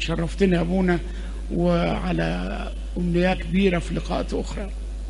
شرفتنا يا ابونا وعلى امنيات كبيره في لقاءات اخرى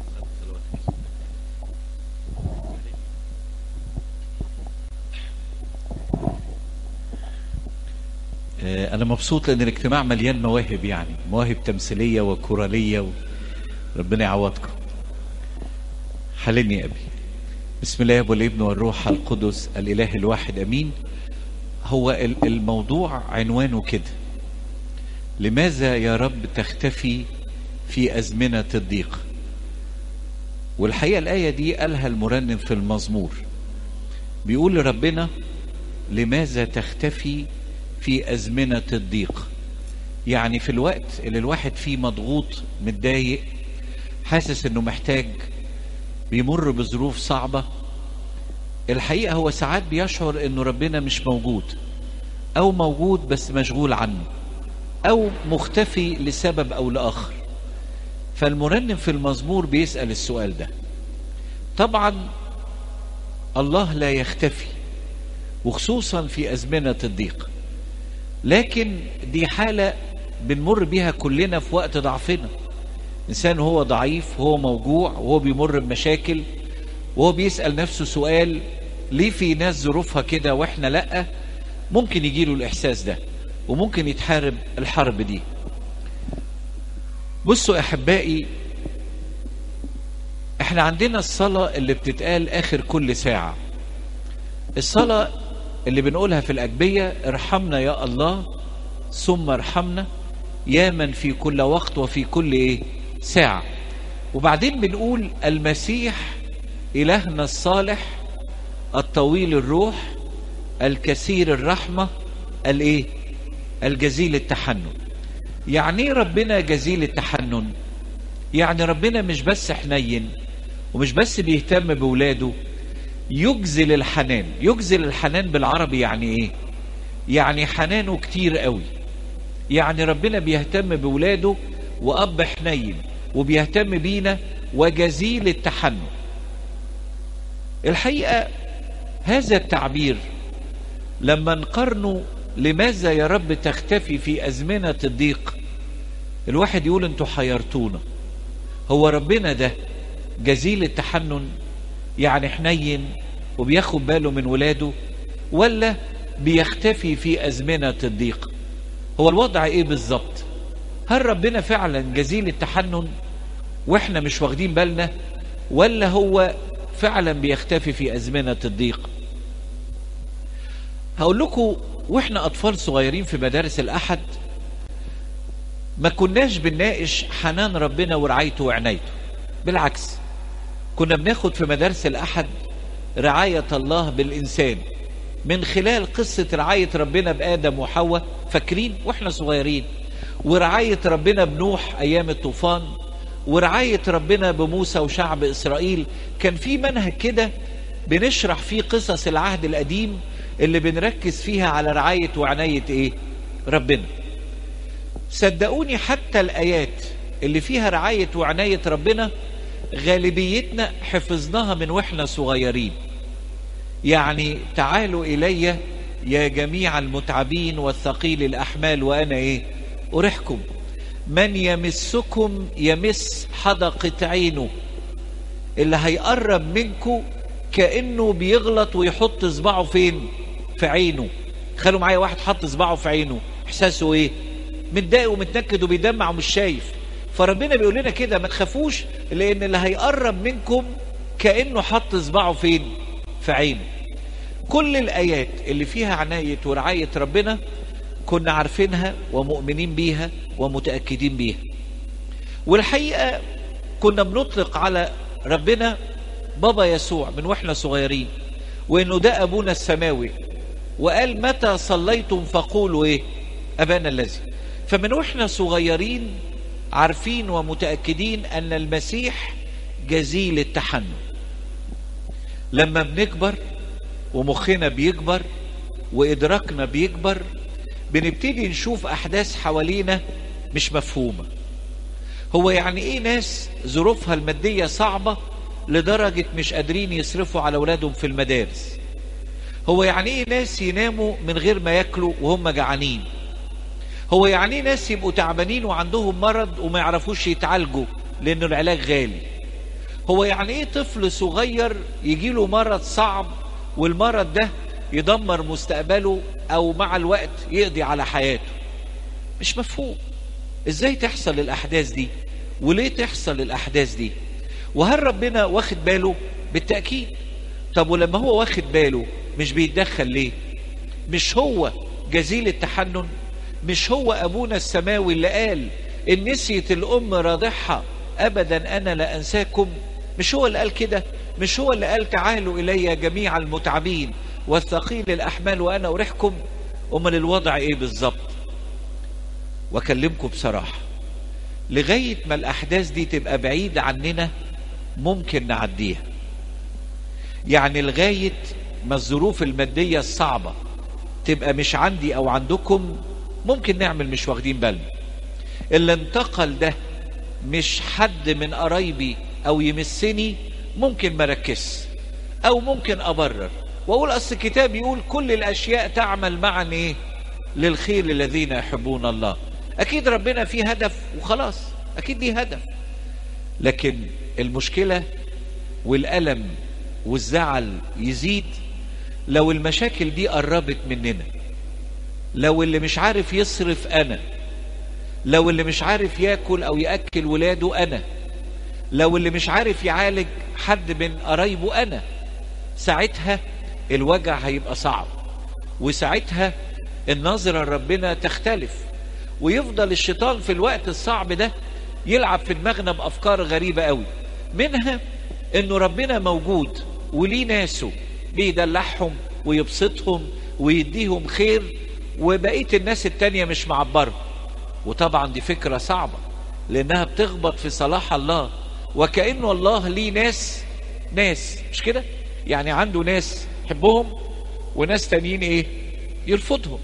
آه، أنا مبسوط لأن الاجتماع مليان مواهب يعني مواهب تمثيلية وكورالية و... ربنا يعوضكم حلني يا أبي بسم الله والابن والروح القدس الإله الواحد أمين هو ال- الموضوع عنوانه كده لماذا يا رب تختفي في أزمنة الضيق والحقيقة الآية دي قالها المرنم في المزمور بيقول لربنا لماذا تختفي في أزمنة الضيق يعني في الوقت اللي الواحد فيه مضغوط متضايق حاسس انه محتاج بيمر بظروف صعبة الحقيقة هو ساعات بيشعر انه ربنا مش موجود او موجود بس مشغول عنه او مختفي لسبب او لاخر فالمرنم في المزمور بيسأل السؤال ده طبعا الله لا يختفي وخصوصا في أزمنة الضيق لكن دي حالة بنمر بيها كلنا في وقت ضعفنا إنسان هو ضعيف وهو موجوع وهو بيمر بمشاكل وهو بيسأل نفسه سؤال ليه في ناس ظروفها كده وإحنا لأ ممكن يجيله الإحساس ده وممكن يتحارب الحرب دي بصوا أحبائي احنا عندنا الصلاة اللي بتتقال آخر كل ساعة الصلاة اللي بنقولها في الأجبية ارحمنا يا الله ثم ارحمنا يا من في كل وقت وفي كل ايه ساعة وبعدين بنقول المسيح إلهنا الصالح الطويل الروح الكثير الرحمة الايه الجزيل التحنن يعني ايه ربنا جزيل التحنن يعني ربنا مش بس حنين ومش بس بيهتم بولاده يجزل الحنان يجزل الحنان بالعربي يعني ايه يعني حنانه كتير قوي يعني ربنا بيهتم بولاده واب حنين وبيهتم بينا وجزيل التحنن الحقيقة هذا التعبير لما نقارنه لماذا يا رب تختفي في أزمنة الضيق الواحد يقول انتوا حيرتونا هو ربنا ده جزيل التحنن يعني حنين وبياخد باله من ولاده ولا بيختفي في أزمنة الضيق هو الوضع ايه بالظبط هل ربنا فعلا جزيل التحنن واحنا مش واخدين بالنا ولا هو فعلا بيختفي في أزمنة الضيق هقول لكم واحنا أطفال صغيرين في مدارس الأحد ما كناش بنناقش حنان ربنا ورعايته وعنايته بالعكس كنا بناخد في مدارس الأحد رعاية الله بالإنسان من خلال قصة رعاية ربنا بآدم وحواء فاكرين واحنا صغيرين ورعاية ربنا بنوح أيام الطوفان ورعاية ربنا بموسى وشعب إسرائيل كان في منهج كده بنشرح فيه قصص العهد القديم اللي بنركز فيها على رعاية وعناية إيه ربنا صدقوني حتى الآيات اللي فيها رعاية وعناية ربنا غالبيتنا حفظناها من واحنا صغيرين يعني تعالوا إلي يا جميع المتعبين والثقيل الأحمال وأنا إيه أريحكم من يمسكم يمس حدقة عينه اللي هيقرب منكم كأنه بيغلط ويحط صباعه فين في عينه خلوا معايا واحد حط صباعه في عينه احساسه ايه متضايق ومتنكد وبيدمع ومش شايف فربنا بيقول لنا كده ما تخافوش لان اللي هيقرب منكم كانه حط صباعه فين في عينه كل الايات اللي فيها عنايه ورعايه ربنا كنا عارفينها ومؤمنين بيها ومتاكدين بيها والحقيقه كنا بنطلق على ربنا بابا يسوع من واحنا صغيرين وانه ده ابونا السماوي وقال متى صليتم فقولوا ايه ابانا الذي فمن واحنا صغيرين عارفين ومتاكدين ان المسيح جزيل التحنن لما بنكبر ومخنا بيكبر وادراكنا بيكبر بنبتدي نشوف احداث حوالينا مش مفهومه هو يعني ايه ناس ظروفها الماديه صعبه لدرجه مش قادرين يصرفوا على اولادهم في المدارس هو يعني ايه ناس يناموا من غير ما ياكلوا وهم جعانين هو يعني ناس يبقوا تعبانين وعندهم مرض وما يعرفوش يتعالجوا لأن العلاج غالي هو يعني ايه طفل صغير يجيله مرض صعب والمرض ده يدمر مستقبله او مع الوقت يقضي على حياته مش مفهوم ازاي تحصل الاحداث دي وليه تحصل الاحداث دي وهل ربنا واخد باله بالتأكيد طب ولما هو واخد باله مش بيتدخل ليه مش هو جزيل التحنن مش هو ابونا السماوي اللي قال ان نسيت الام راضعها ابدا انا لا انساكم مش هو اللي قال كده مش هو اللي قال تعالوا الي جميع المتعبين والثقيل الاحمال وانا اريحكم امال الوضع ايه بالظبط واكلمكم بصراحه لغايه ما الاحداث دي تبقى بعيده عننا ممكن نعديها يعني لغايه ما الظروف الماديه الصعبه تبقى مش عندي او عندكم ممكن نعمل مش واخدين بالنا اللي انتقل ده مش حد من قرايبي او يمسني ممكن مركز او ممكن ابرر واقول اصل الكتاب يقول كل الاشياء تعمل معا ايه للخير الذين يحبون الله اكيد ربنا فيه هدف وخلاص اكيد ليه هدف لكن المشكلة والألم والزعل يزيد لو المشاكل دي قربت مننا لو اللي مش عارف يصرف أنا لو اللي مش عارف ياكل أو يأكل ولاده أنا لو اللي مش عارف يعالج حد من قرايبه أنا ساعتها الوجع هيبقى صعب وساعتها النظرة لربنا تختلف ويفضل الشيطان في الوقت الصعب ده يلعب في دماغنا بأفكار غريبة قوي منها انه ربنا موجود وليه ناسه بيدلعهم ويبسطهم ويديهم خير وبقية الناس التانية مش معبرهم وطبعا دي فكرة صعبة لانها بتخبط في صلاح الله وكأنه الله ليه ناس ناس مش كده يعني عنده ناس يحبهم وناس تانيين ايه يرفضهم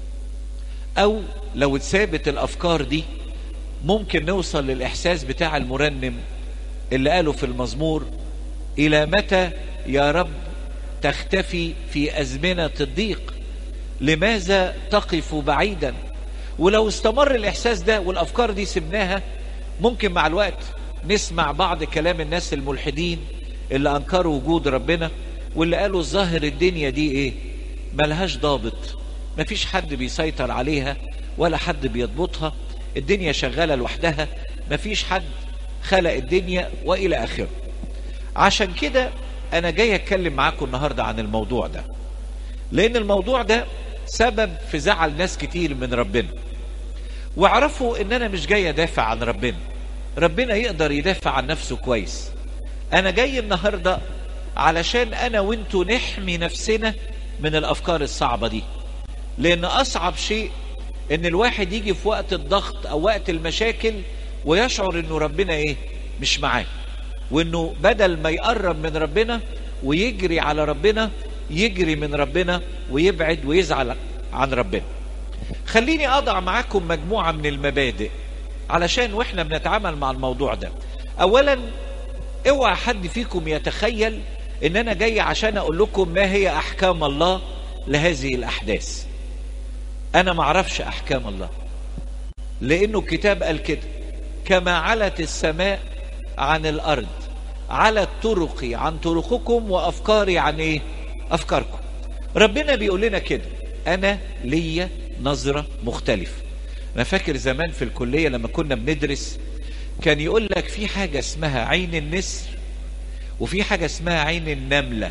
او لو اتثابت الافكار دي ممكن نوصل للاحساس بتاع المرنم اللي قاله في المزمور الى متى يا رب تختفي في ازمنه الضيق لماذا تقف بعيدا ولو استمر الاحساس ده والافكار دي سبناها ممكن مع الوقت نسمع بعض كلام الناس الملحدين اللي انكروا وجود ربنا واللي قالوا الظاهر الدنيا دي ايه ملهاش ضابط مفيش حد بيسيطر عليها ولا حد بيضبطها الدنيا شغالة لوحدها مفيش حد خلق الدنيا والى اخره عشان كده انا جاي اتكلم معاكم النهاردة عن الموضوع ده لان الموضوع ده سبب في زعل ناس كتير من ربنا واعرفوا ان انا مش جاي ادافع عن ربنا ربنا يقدر يدافع عن نفسه كويس انا جاي النهاردة علشان انا وانتوا نحمي نفسنا من الافكار الصعبة دي لان اصعب شيء ان الواحد يجي في وقت الضغط او وقت المشاكل ويشعر انه ربنا ايه مش معاه وانه بدل ما يقرب من ربنا ويجري على ربنا يجري من ربنا ويبعد ويزعل عن ربنا خليني اضع معاكم مجموعة من المبادئ علشان واحنا بنتعامل مع الموضوع ده اولا اوعى حد فيكم يتخيل ان انا جاي عشان اقول لكم ما هي احكام الله لهذه الاحداث انا ما اعرفش احكام الله لانه الكتاب قال كده كما علت السماء عن الارض علت طرقي عن طرقكم وافكاري عن ايه افكاركم ربنا بيقول لنا كده انا ليا نظرة مختلفة انا فاكر زمان في الكلية لما كنا بندرس كان يقول لك في حاجة اسمها عين النسر وفي حاجة اسمها عين النملة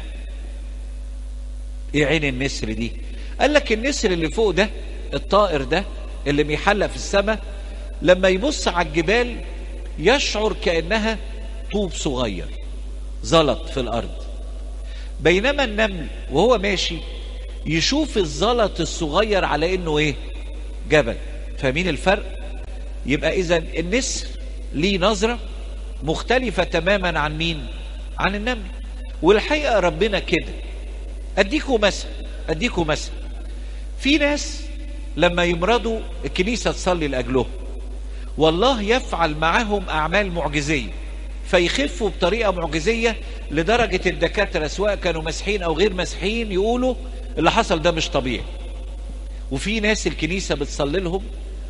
ايه عين النسر دي قال لك النسر اللي فوق ده الطائر ده اللي بيحلق في السماء لما يبص على الجبال يشعر كأنها طوب صغير زلط في الأرض بينما النمل وهو ماشي يشوف الزلط الصغير على انه ايه جبل فاهمين الفرق يبقى اذا النسر ليه نظرة مختلفة تماما عن مين عن النمل والحقيقة ربنا كده اديكوا مثل اديكوا مثل في ناس لما يمرضوا الكنيسة تصلي لأجلهم والله يفعل معهم أعمال معجزية فيخفوا بطريقة معجزية لدرجة الدكاترة سواء كانوا مسيحيين أو غير مسيحيين يقولوا اللي حصل ده مش طبيعي وفي ناس الكنيسة بتصلي لهم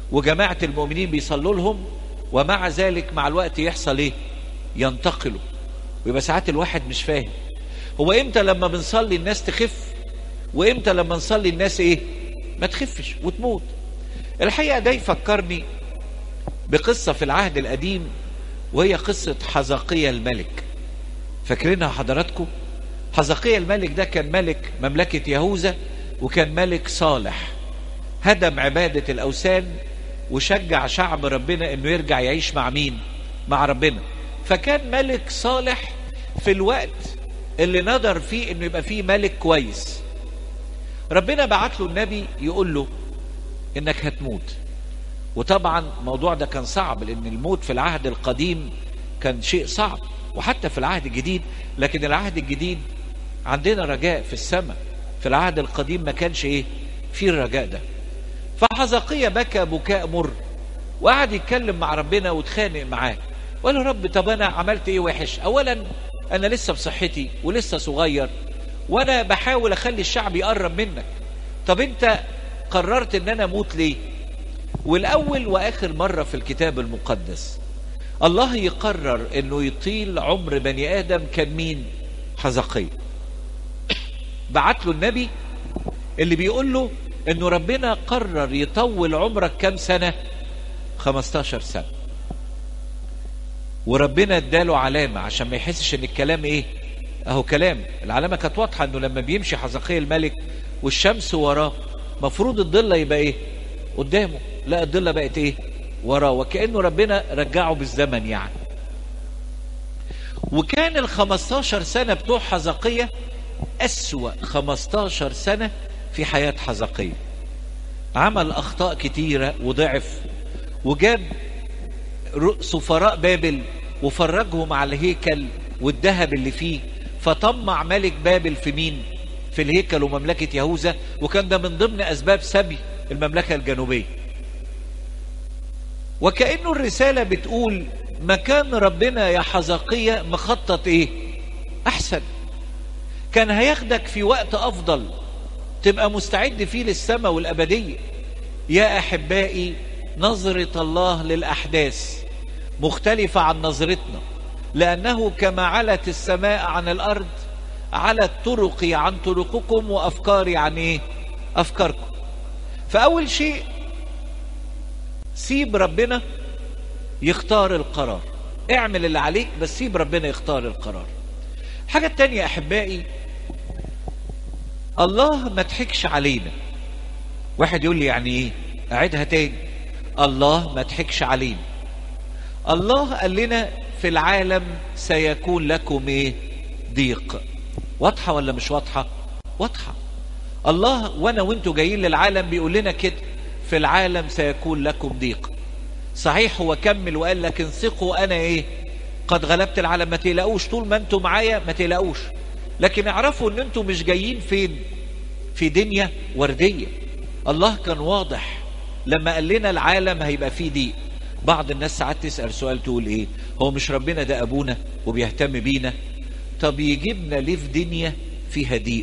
وجماعة المؤمنين بيصلوا لهم ومع ذلك مع الوقت يحصل ايه ينتقلوا ويبقى ساعات الواحد مش فاهم هو امتى لما بنصلي الناس تخف وامتى لما نصلي الناس ايه ما تخفش وتموت الحقيقة ده يفكرني بقصة في العهد القديم وهي قصة حزقية الملك فاكرينها حضراتكم حزقية الملك ده كان ملك مملكة يهوذا وكان ملك صالح هدم عبادة الأوثان وشجع شعب ربنا انه يرجع يعيش مع مين مع ربنا فكان ملك صالح في الوقت اللي نظر فيه انه يبقى فيه ملك كويس ربنا بعت له النبي يقول له انك هتموت وطبعا الموضوع ده كان صعب لان الموت في العهد القديم كان شيء صعب وحتى في العهد الجديد لكن العهد الجديد عندنا رجاء في السماء في العهد القديم ما كانش ايه في الرجاء ده فحزقية بكى بكاء مر وقعد يتكلم مع ربنا واتخانق معاه وقال له رب طب انا عملت ايه وحش اولا انا لسه بصحتي ولسه صغير وانا بحاول اخلي الشعب يقرب منك طب انت قررت ان انا اموت ليه والاول واخر مرة في الكتاب المقدس الله يقرر انه يطيل عمر بني ادم كان مين حزقية بعت له النبي اللي بيقول له انه ربنا قرر يطول عمرك كام سنة 15 سنة وربنا اداله علامة عشان ما يحسش ان الكلام ايه اهو كلام العلامة كانت واضحة انه لما بيمشي حزقية الملك والشمس وراه مفروض الضلة يبقى ايه قدامه لا الضلة بقت ايه وراه وكأنه ربنا رجعه بالزمن يعني وكان ال 15 سنة بتوع حزقية أسوأ 15 سنة في حياة حزقية عمل أخطاء كتيرة وضعف وجاب سفراء بابل وفرجهم على الهيكل والذهب اللي فيه فطمع ملك بابل في مين في الهيكل ومملكة يهوذا وكان ده من ضمن أسباب سبي المملكة الجنوبية وكأنه الرسالة بتقول مكان ربنا يا حزقية مخطط ايه احسن كان هياخدك في وقت افضل تبقى مستعد فيه للسماء والابدية يا احبائي نظرة الله للاحداث مختلفة عن نظرتنا لانه كما علت السماء عن الارض علت طرقي عن طرقكم وافكاري عن ايه افكاركم فاول شيء سيب ربنا يختار القرار اعمل اللي عليك بس سيب ربنا يختار القرار حاجة تانية احبائي الله ما تحكش علينا واحد يقول لي يعني ايه اعيدها تاني الله ما تحكش علينا الله قال لنا في العالم سيكون لكم ايه ضيق واضحة ولا مش واضحة واضحة الله وانا وانتوا جايين للعالم بيقول لنا كده في العالم سيكون لكم ضيق صحيح هو كمل وقال لك انثقوا انا ايه قد غلبت العالم ما تقلقوش طول ما انتوا معايا ما تقلقوش لكن اعرفوا ان انتوا مش جايين فين في دنيا وردية الله كان واضح لما قال لنا العالم هيبقى فيه ضيق بعض الناس ساعات تسأل سؤال تقول ايه هو مش ربنا ده ابونا وبيهتم بينا طب يجيبنا ليه في دنيا فيها ضيق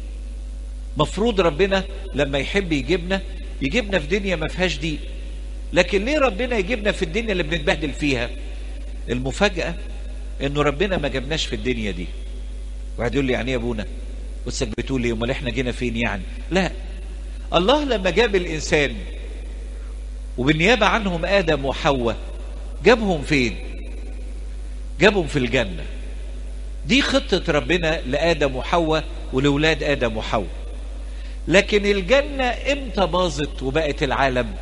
مفروض ربنا لما يحب يجيبنا يجيبنا في دنيا ما فيهاش ضيق لكن ليه ربنا يجيبنا في الدنيا اللي بنتبهدل فيها المفاجأة انه ربنا ما جابناش في الدنيا دي واحد يقول لي يعني ايه يا ابونا بصك بتقول لي امال احنا جينا فين يعني لا الله لما جاب الانسان وبالنيابة عنهم ادم وحواء جابهم فين جابهم في الجنة دي خطة ربنا لآدم وحواء ولولاد آدم وحواء لكن الجنة امتى باظت وبقت العالم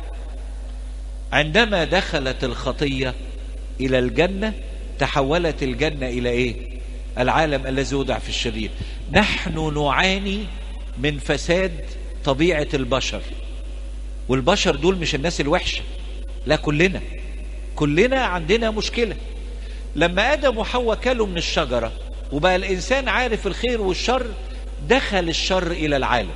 عندما دخلت الخطية إلى الجنة تحولت الجنة إلى إيه العالم الذي وضع في الشرير نحن نعاني من فساد طبيعة البشر والبشر دول مش الناس الوحشة لا كلنا كلنا عندنا مشكلة لما آدم وحواء كلوا من الشجرة وبقى الإنسان عارف الخير والشر دخل الشر إلى العالم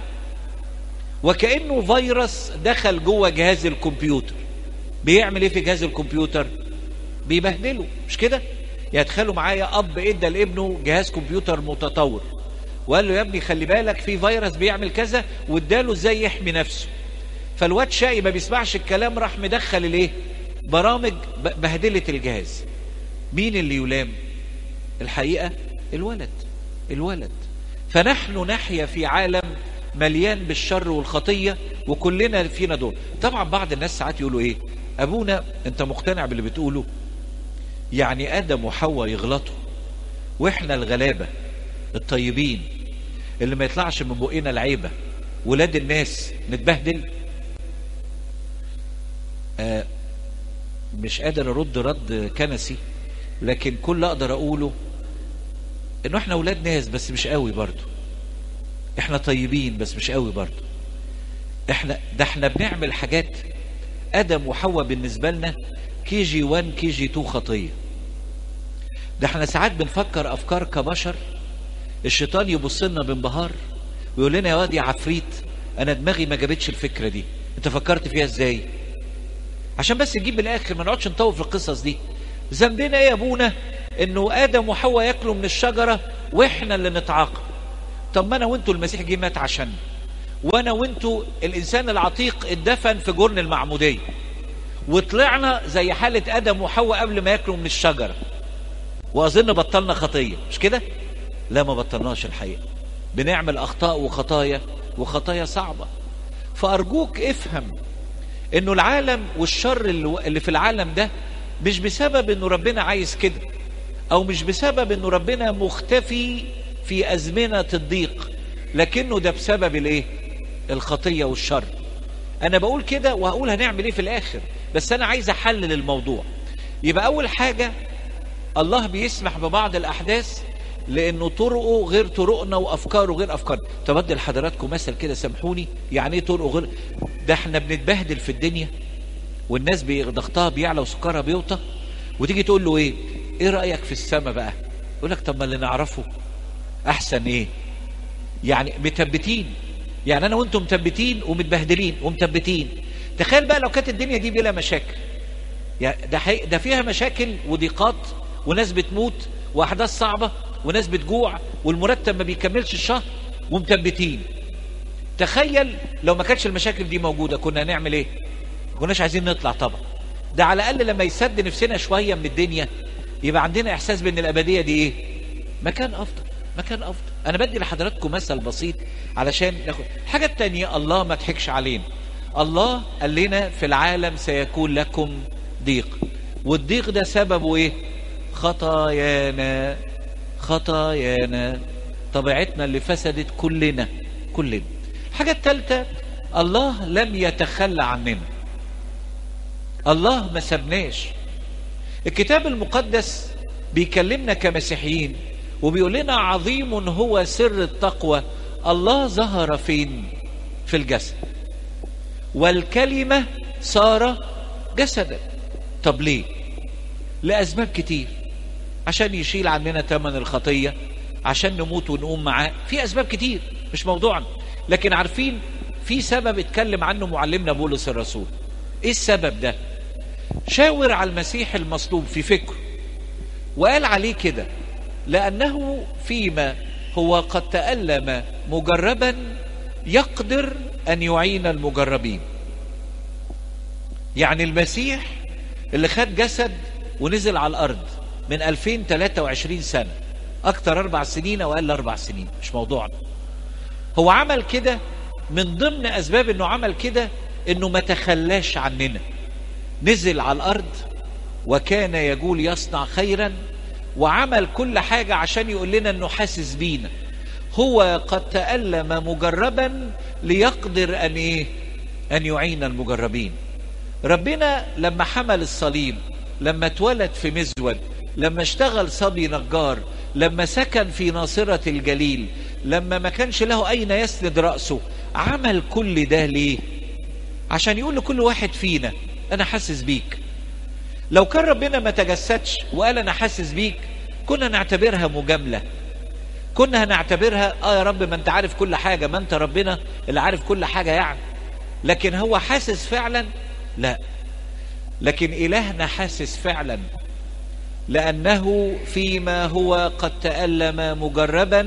وكأنه فيروس دخل جوه جهاز الكمبيوتر بيعمل ايه في جهاز الكمبيوتر بيبهدله مش كده يدخلوا معايا اب ادى لابنه جهاز كمبيوتر متطور وقال له يا ابني خلي بالك في فيروس بيعمل كذا واداله ازاي يحمي نفسه فالواد شقي ما بيسمعش الكلام راح مدخل الايه برامج ب- بهدلت الجهاز مين اللي يلام الحقيقة الولد الولد فنحن نحيا في عالم مليان بالشر والخطية وكلنا فينا دور طبعا بعض الناس ساعات يقولوا ايه ابونا انت مقتنع باللي بتقوله يعني ادم وحواء يغلطوا واحنا الغلابة الطيبين اللي ما يطلعش من بقنا العيبة ولاد الناس نتبهدل آه مش قادر ارد رد كنسي لكن كل اللي اقدر اقوله انه احنا ولاد ناس بس مش قوي برضو احنا طيبين بس مش قوي برضو احنا ده احنا بنعمل حاجات ادم وحواء بالنسبه لنا كي جي 1 كي جي 2 خطيه ده احنا ساعات بنفكر افكار كبشر الشيطان يبص لنا بانبهار ويقول لنا يا واد يا عفريت انا دماغي ما جابتش الفكره دي انت فكرت فيها ازاي عشان بس نجيب من الاخر ما نقعدش نطول في القصص دي ذنبنا ايه يا ابونا انه ادم وحواء ياكلوا من الشجره واحنا اللي نتعاقب طب ما انا وانتوا المسيح جه مات عشان وانا وانتوا الانسان العتيق اتدفن في جرن المعموديه وطلعنا زي حاله ادم وحواء قبل ما ياكلوا من الشجره واظن بطلنا خطيه مش كده لا ما بطلناش الحقيقه بنعمل اخطاء وخطايا وخطايا صعبه فارجوك افهم انه العالم والشر اللي اللي في العالم ده مش بسبب انه ربنا عايز كده او مش بسبب انه ربنا مختفي في ازمنه الضيق لكنه ده بسبب الايه الخطيه والشر انا بقول كده وهقول هنعمل ايه في الاخر بس انا عايز احلل الموضوع يبقى اول حاجه الله بيسمح ببعض الاحداث لانه طرقه غير طرقنا وافكاره غير افكارنا طب ادي لحضراتكم مثل كده سامحوني يعني ايه طرقه غير ده احنا بنتبهدل في الدنيا والناس بي- ضغطها بيعلى وسكرها بيوطى وتيجي تقول له ايه ايه رايك في السماء بقى يقول لك طب ما اللي نعرفه احسن ايه يعني مثبتين يعني انا وانتم مثبتين ومتبهدلين ومثبتين تخيل بقى لو كانت الدنيا دي بلا مشاكل يعني ده حقيقي ده فيها مشاكل وضيقات وناس بتموت واحداث صعبه وناس بتجوع والمرتب ما بيكملش الشهر ومثبتين تخيل لو ما كانتش المشاكل دي موجوده كنا هنعمل ايه ما كناش عايزين نطلع طبعا ده على الاقل لما يسد نفسنا شويه من الدنيا يبقى عندنا احساس بان الابديه دي ايه مكان افضل مكان افضل انا بدي لحضراتكم مثل بسيط علشان ناخد الحاجه التانية الله ما ضحكش علينا الله قال لنا في العالم سيكون لكم ضيق والضيق ده سببه ايه خطايانا خطايانا طبيعتنا اللي فسدت كلنا كلنا الحاجة الثالثة الله لم يتخلى عننا الله ما سبناش الكتاب المقدس بيكلمنا كمسيحيين وبيقول لنا عظيم هو سر التقوى الله ظهر فين في الجسد والكلمة صار جسدا طب ليه لأسباب كتير عشان يشيل عننا ثمن الخطية عشان نموت ونقوم معاه في أسباب كتير مش موضوعنا لكن عارفين في سبب اتكلم عنه معلمنا بولس الرسول ايه السبب ده شاور على المسيح المصلوب في فكره وقال عليه كده لأنه فيما هو قد تألم مجربا يقدر أن يعين المجربين يعني المسيح اللي خد جسد ونزل على الأرض من 2023 سنة أكتر أربع سنين أو أقل أربع سنين مش موضوعنا هو عمل كده من ضمن أسباب أنه عمل كده أنه ما تخلاش عننا نزل على الأرض وكان يقول يصنع خيرا وعمل كل حاجة عشان يقول لنا أنه حاسس بينا هو قد تألم مجربا ليقدر أن إيه؟ أن يعين المجربين ربنا لما حمل الصليب لما اتولد في مزود لما اشتغل صبي نجار لما سكن في ناصرة الجليل لما ما كانش له أين يسند رأسه عمل كل ده ليه عشان يقول لكل واحد فينا أنا حاسس بيك لو كان ربنا ما تجسدش وقال أنا حاسس بيك كنا نعتبرها مجاملة كنا هنعتبرها اه يا رب ما انت عارف كل حاجة ما انت ربنا اللي عارف كل حاجة يعني لكن هو حاسس فعلا لا لكن إلهنا حاسس فعلا لأنه فيما هو قد تألم مجربا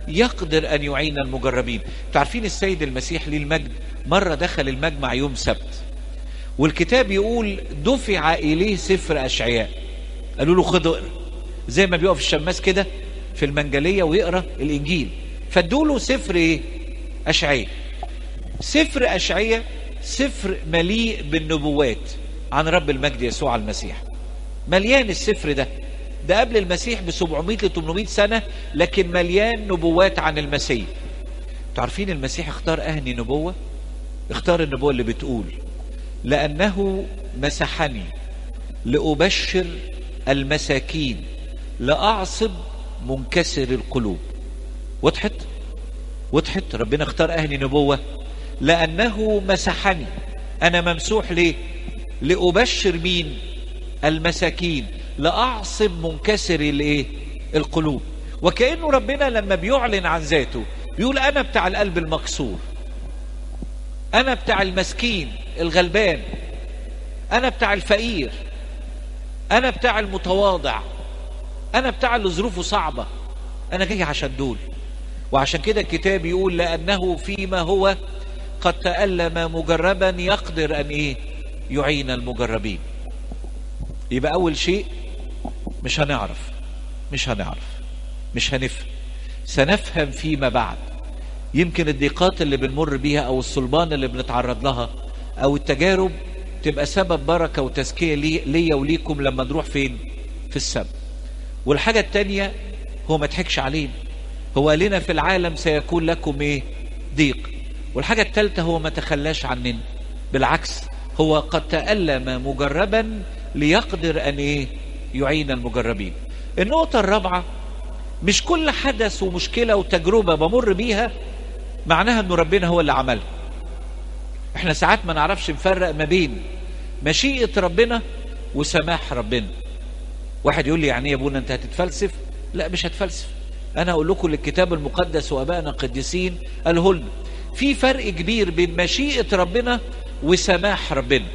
يقدر أن يعين المجربين تعرفين السيد المسيح ليه المجد مرة دخل المجمع يوم سبت والكتاب يقول دفع إليه سفر أشعياء قالوا له خد اقرا زي ما بيقف الشماس كده في المنجلية ويقرا الإنجيل فادوا له سفر إيه؟ أشعياء سفر أشعياء سفر مليء بالنبوات عن رب المجد يسوع المسيح مليان السفر ده ده قبل المسيح ب 700 ل 800 سنة لكن مليان نبوات عن المسيح تعرفين المسيح اختار أهني نبوة اختار النبوة اللي بتقول لأنه مسحني لأبشر المساكين لأعصب منكسر القلوب وضحت وضحت ربنا اختار أهني نبوة لأنه مسحني أنا ممسوح ليه لأبشر مين المساكين لأعصب منكسر الايه القلوب وكأنه ربنا لما بيعلن عن ذاته بيقول أنا بتاع القلب المكسور أنا بتاع المسكين الغلبان أنا بتاع الفقير أنا بتاع المتواضع أنا بتاع اللي ظروفه صعبة أنا جاي عشان دول وعشان كده الكتاب يقول لأنه فيما هو قد تألم مجربا يقدر أن إيه يعين المجربين يبقى أول شيء مش هنعرف مش هنعرف مش هنفهم سنفهم فيما بعد يمكن الضيقات اللي بنمر بيها أو الصلبان اللي بنتعرض لها أو التجارب تبقى سبب بركة وتزكية لي ليا وليكم لما نروح فين في السبت والحاجة التانية هو ما تحكش علينا هو قال لنا في العالم سيكون لكم ايه ضيق والحاجة التالتة هو ما تخلاش عننا بالعكس هو قد تألم مجربا ليقدر أن إيه يعين المجربين النقطة الرابعة مش كل حدث ومشكلة وتجربة بمر بيها معناها أنه ربنا هو اللي عملها احنا ساعات ما نعرفش نفرق ما بين مشيئة ربنا وسماح ربنا واحد يقول لي يعني يا ابونا انت هتتفلسف لا مش هتفلسف انا اقول لكم الكتاب المقدس وابائنا القديسين قاله لنا في فرق كبير بين مشيئة ربنا وسماح ربنا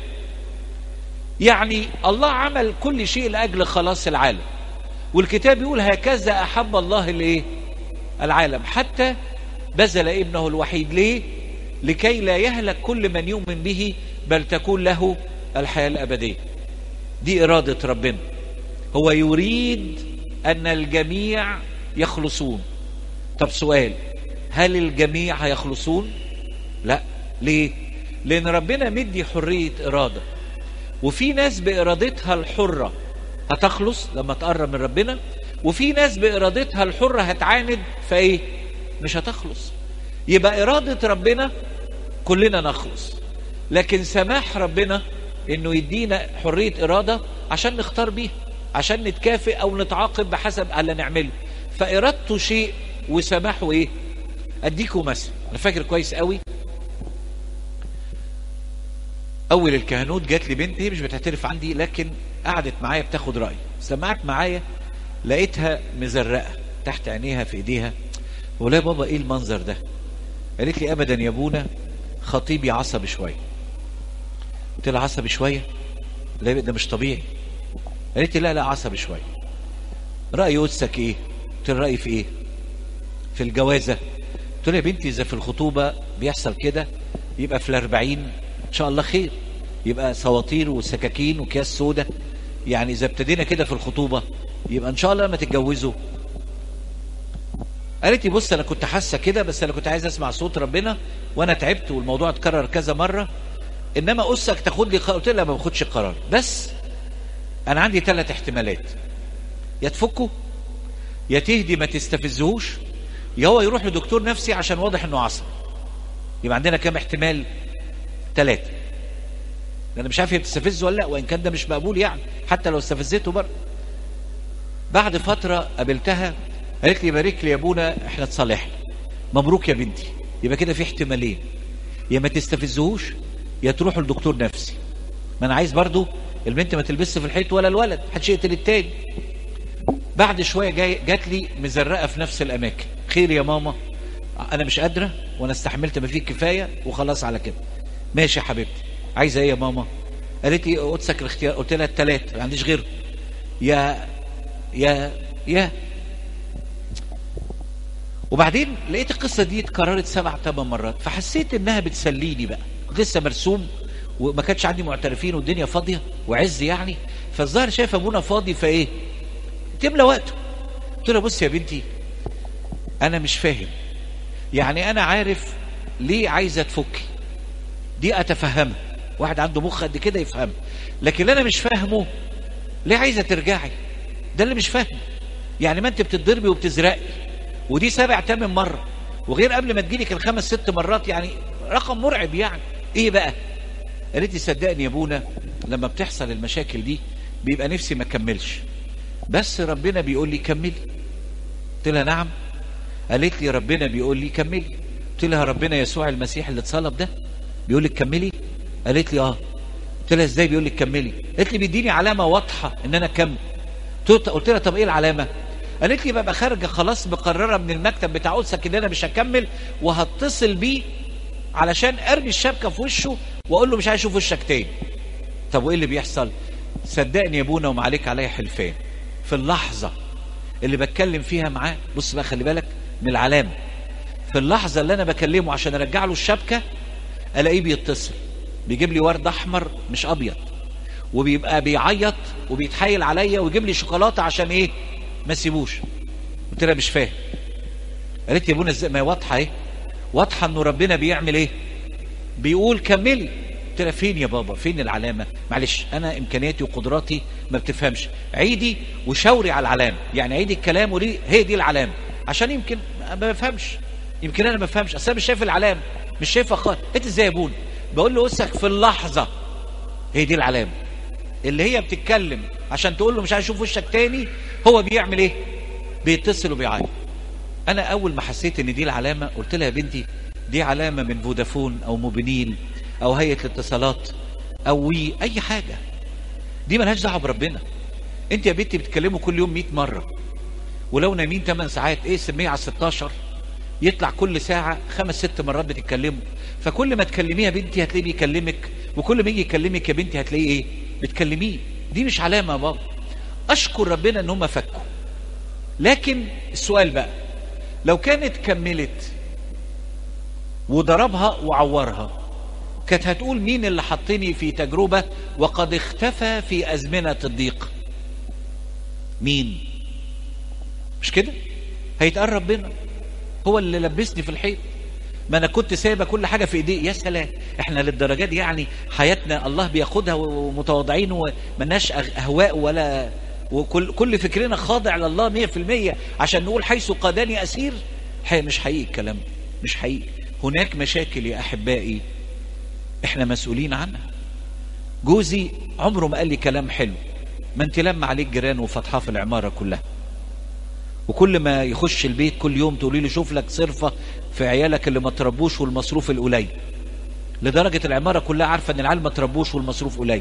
يعني الله عمل كل شيء لاجل خلاص العالم والكتاب يقول هكذا احب الله الايه العالم حتى بذل ابنه الوحيد ليه لكي لا يهلك كل من يؤمن به بل تكون له الحياة الأبدية دي إرادة ربنا هو يريد أن الجميع يخلصون طب سؤال هل الجميع هيخلصون لا ليه لأن ربنا مدي حرية إرادة وفي ناس بإرادتها الحرة هتخلص لما تقرب من ربنا وفي ناس بإرادتها الحرة هتعاند فإيه مش هتخلص يبقى إرادة ربنا كلنا نخلص لكن سماح ربنا انه يدينا حرية ارادة عشان نختار بيها عشان نتكافئ او نتعاقب بحسب اللي نعمله فارادته شيء وسماحه ايه اديكم مثل انا فاكر كويس قوي اول الكهنوت جات لي بنت هي مش بتعترف عندي لكن قعدت معايا بتاخد رايي سمعت معايا لقيتها مزرقه تحت عينيها في ايديها بقول يا بابا ايه المنظر ده قالت لي ابدا يا ابونا خطيبي عصبي شويه قلت لها عصبي شويه لا ده مش طبيعي قالت لي لا لا عصبي شويه راي قدسك ايه قلت لها رايي في ايه في الجوازه قلت لها يا بنتي اذا في الخطوبه بيحصل كده يبقى في الاربعين ان شاء الله خير يبقى سواطير وسكاكين وكياس سودا يعني اذا ابتدينا كده في الخطوبه يبقى ان شاء الله لما تتجوزوا قالت لي بص انا كنت حاسه كده بس انا كنت عايز اسمع صوت ربنا وانا تعبت والموضوع اتكرر كذا مره انما قصك تاخد لي قلت لها ما باخدش القرار بس انا عندي ثلاث احتمالات يا تفكه يا تهدي ما تستفزهوش يا هو يروح لدكتور نفسي عشان واضح انه عصبي يبقى عندنا كام احتمال ثلاثه انا مش عارف هي بتستفزه ولا لا وان كان ده مش مقبول يعني حتى لو استفزته برضه بعد فتره قابلتها قالت لي بارك لي يا ابونا احنا اتصالحنا مبروك يا بنتي يبقى كده في احتمالين يا ما تستفزهوش يا تروحوا لدكتور نفسي ما انا عايز برضو البنت ما تلبسش في الحيط ولا الولد محدش يقتل التاني بعد شويه جاي جات لي مزرقه في نفس الاماكن خير يا ماما انا مش قادره وانا استحملت ما فيه كفايه وخلاص على كده ماشي يا حبيبتي عايزه ايه يا ماما قالت لي قدسك الاختيار قلت لها الثلاث ما عنديش غيره يا يا يا وبعدين لقيت القصة دي اتكررت سبع ثمان مرات فحسيت انها بتسليني بقى كنت لسه مرسوم وما كانش عندي معترفين والدنيا فاضية وعز يعني فالظاهر شايف ابونا فاضي فايه تملى وقته قلت له بص يا بنتي انا مش فاهم يعني انا عارف ليه عايزه تفكي دي اتفهمها واحد عنده مخ قد كده يفهم لكن اللي انا مش فاهمه ليه عايزه ترجعي ده اللي مش فاهم يعني ما انت بتتضربي وبتزرقي ودي سبع تامن مره وغير قبل ما تجيلك الخمس ست مرات يعني رقم مرعب يعني ايه بقى قالت لي صدقني يا ابونا لما بتحصل المشاكل دي بيبقى نفسي ما اكملش بس ربنا بيقول لي كملي قلت لها نعم قالت لي ربنا بيقول لي كملي قلت لها ربنا يسوع المسيح اللي اتصلب ده بيقول لك كملي قالت لي اه قلت لها ازاي بيقول لك كملي قالت لي بيديني علامه واضحه ان انا اكمل قلت لها طب ايه العلامه قالت لي ببقى خارجه خلاص مقرره من المكتب بتاع قدسك ان انا مش هكمل وهتصل بيه علشان ارمي الشبكه في وشه واقول له مش عايز اشوف وشك تاني طب وايه اللي بيحصل صدقني يا ابونا وما عليك عليا حلفان في اللحظه اللي بتكلم فيها معاه بص بقى خلي بالك من العلامه في اللحظه اللي انا بكلمه عشان ارجع له الشبكه الاقيه بيتصل بيجيب لي ورد احمر مش ابيض وبيبقى بيعيط وبيتحايل عليا ويجيب لي شوكولاته عشان ايه ما اسيبوش قلت لها مش فاهم قالت لي يا ابونا ازاي ما هي واضحه ايه واضحه انه ربنا بيعمل ايه بيقول كملي قلت لها فين يا بابا فين العلامه معلش انا امكانياتي وقدراتي ما بتفهمش عيدي وشاوري على العلامه يعني عيدي الكلام وليه هي دي العلامه عشان يمكن ما بفهمش يمكن انا ما بفهمش اصل مش شايف العلامه مش شايفها خالص انت ازاي يا ابونا بقول له اسك في اللحظه هي دي العلامه اللي هي بتتكلم عشان تقول له مش عايز اشوف وشك تاني هو بيعمل ايه بيتصل وبيعيط انا اول ما حسيت ان دي العلامه قلت لها يا بنتي دي علامه من فودافون او موبينيل او هيئه الاتصالات او وي اي حاجه دي ملهاش دعوه بربنا انت يا بنتي بتكلمه كل يوم 100 مره ولو نايمين 8 ساعات ايه سميه على 16 يطلع كل ساعة خمس ست مرات بتتكلموا فكل ما تكلميه يا بنتي هتلاقيه بيكلمك وكل ما يجي يكلمك يا بنتي هتلاقيه ايه بتكلميه دي مش علامة يا بابا اشكر ربنا ان هم فكوا لكن السؤال بقى لو كانت كملت وضربها وعورها كانت هتقول مين اللي حطني في تجربة وقد اختفى في أزمنة الضيق مين مش كده هيتقال ربنا هو اللي لبسني في الحيط ما انا كنت سايبه كل حاجه في ايديه يا سلام احنا للدرجه دي يعني حياتنا الله بياخدها ومتواضعين ومناش اهواء ولا وكل كل فكرنا خاضع لله 100% عشان نقول حيث قادني اسير حقيقي مش حقيقي الكلام مش حقيقي هناك مشاكل يا احبائي احنا مسؤولين عنها جوزي عمره ما قال لي كلام حلو ما انت لما عليك جيران وفتحاه في العماره كلها وكل ما يخش البيت كل يوم تقولي له شوف لك صرفة في عيالك اللي ما تربوش والمصروف القليل لدرجة العمارة كلها عارفة ان العيال ما تربوش والمصروف قليل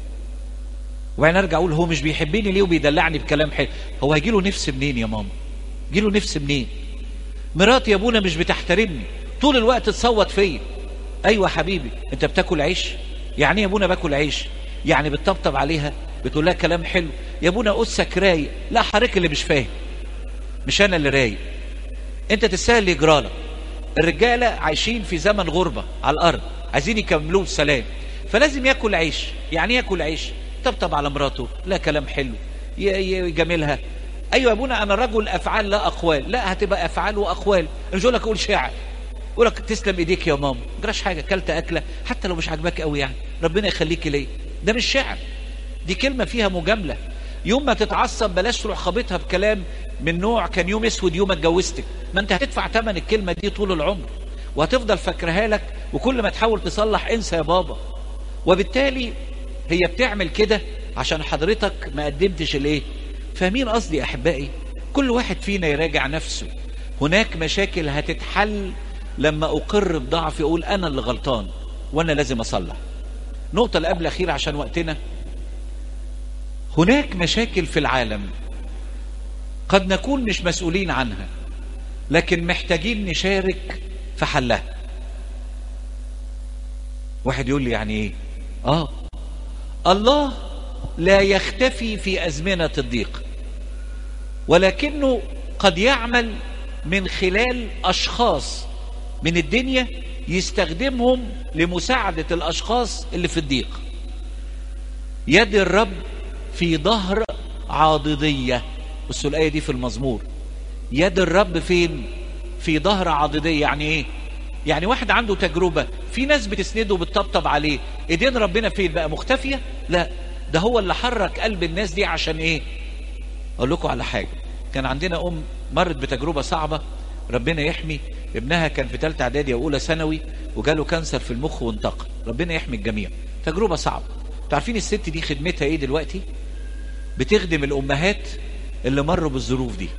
وبعدين ارجع اقول هو مش بيحبني ليه وبيدلعني بكلام حلو هو هيجي له نفس منين يا ماما يجي له نفس منين مراتي يا ابونا مش بتحترمني طول الوقت تصوت فيا ايوه حبيبي انت بتاكل عيش يعني ايه يا ابونا باكل عيش يعني بتطبطب عليها بتقول لها كلام حلو يا ابونا قصك رايق لا حضرتك اللي مش فاهم مش انا اللي رايق انت تستاهل يجرالك الرجاله عايشين في زمن غربه على الارض عايزين يكملوه السلام فلازم ياكل عيش يعني ياكل عيش طبطب على مراته لا كلام حلو يجاملها ايوه يا ابونا انا رجل افعال لا اقوال لا هتبقى افعال واقوال مش اقول لك اقول شعر اقول لك تسلم ايديك يا ماما ما جراش حاجه اكلت اكله حتى لو مش عاجباك قوي يعني ربنا يخليك ليا ده مش شعر دي كلمه فيها مجامله يوم ما تتعصب بلاش تروح خابطها بكلام من نوع كان يوم اسود يوم اتجوزتك ما انت هتدفع ثمن الكلمه دي طول العمر وهتفضل فاكرها لك وكل ما تحاول تصلح انسى يا بابا وبالتالي هي بتعمل كده عشان حضرتك ما قدمتش الايه فاهمين قصدي يا احبائي كل واحد فينا يراجع نفسه هناك مشاكل هتتحل لما اقر بضعفي اقول انا اللي غلطان وانا لازم اصلح نقطه اللي قبل الاخيره عشان وقتنا هناك مشاكل في العالم قد نكون مش مسؤولين عنها لكن محتاجين نشارك في حلها واحد يقول لي يعني ايه اه الله لا يختفي في ازمنه الضيق ولكنه قد يعمل من خلال اشخاص من الدنيا يستخدمهم لمساعدة الاشخاص اللي في الضيق يد الرب في ظهر عاضدية بصوا الآية دي في المزمور يد الرب فين في ظهر عاضدية يعني ايه يعني واحد عنده تجربة في ناس بتسنده وبتطبطب عليه ايدين ربنا فين بقى مختفية لا ده هو اللي حرك قلب الناس دي عشان ايه اقول لكم على حاجة كان عندنا ام مرت بتجربة صعبة ربنا يحمي ابنها كان في ثالثه اعدادي او اولى ثانوي وجاله كانسر في المخ وانتقل ربنا يحمي الجميع تجربة صعبة عارفين الست دي خدمتها ايه دلوقتي بتخدم الامهات اللي مروا بالظروف دي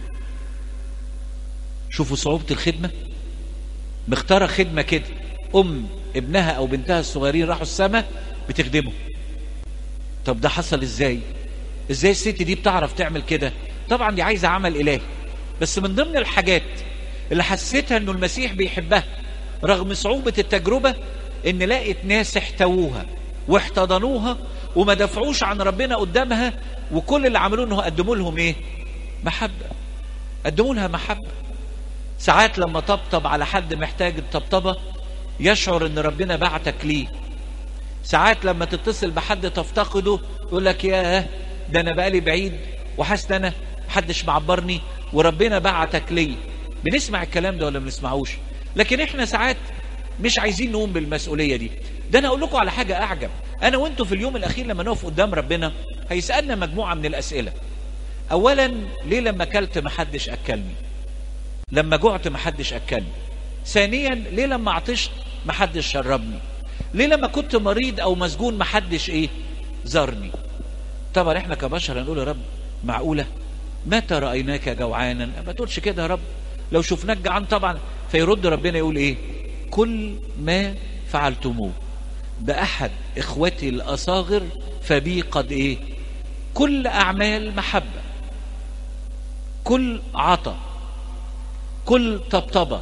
شوفوا صعوبة الخدمة مختارة خدمة كده ام ابنها او بنتها الصغيرين راحوا السماء بتخدمه طب ده حصل ازاي ازاي الست دي بتعرف تعمل كده طبعا دي عايزة عمل الهي بس من ضمن الحاجات اللي حسيتها انه المسيح بيحبها رغم صعوبة التجربة ان لقت ناس احتووها واحتضنوها وما دفعوش عن ربنا قدامها وكل اللي عملوه انه قدموا لهم ايه محبة قدموا لها محبة ساعات لما طبطب على حد محتاج الطبطبة يشعر ان ربنا بعتك ليه ساعات لما تتصل بحد تفتقده يقول لك ياه ده انا بقالي بعيد وحاسس انا محدش معبرني وربنا بعتك ليه بنسمع الكلام ده ولا ما بنسمعوش لكن احنا ساعات مش عايزين نقوم بالمسؤولية دي ده انا اقول لكم على حاجة اعجب انا وانتوا في اليوم الاخير لما نقف قدام ربنا هيسألنا مجموعة من الاسئلة اولا ليه لما اكلت محدش اكلني لما جعت محدش اكلني ثانيا ليه لما عطشت محدش شربني ليه لما كنت مريض او مسجون محدش ايه زارني طبعا احنا كبشر هنقول يا رب معقولة متى رأيناك جوعانا ما تقولش كده يا رب لو شفناك جعان طبعا فيرد ربنا يقول ايه كل ما فعلتموه بأحد إخوتي الأصاغر فبي قد إيه كل أعمال محبة كل عطا كل طبطبة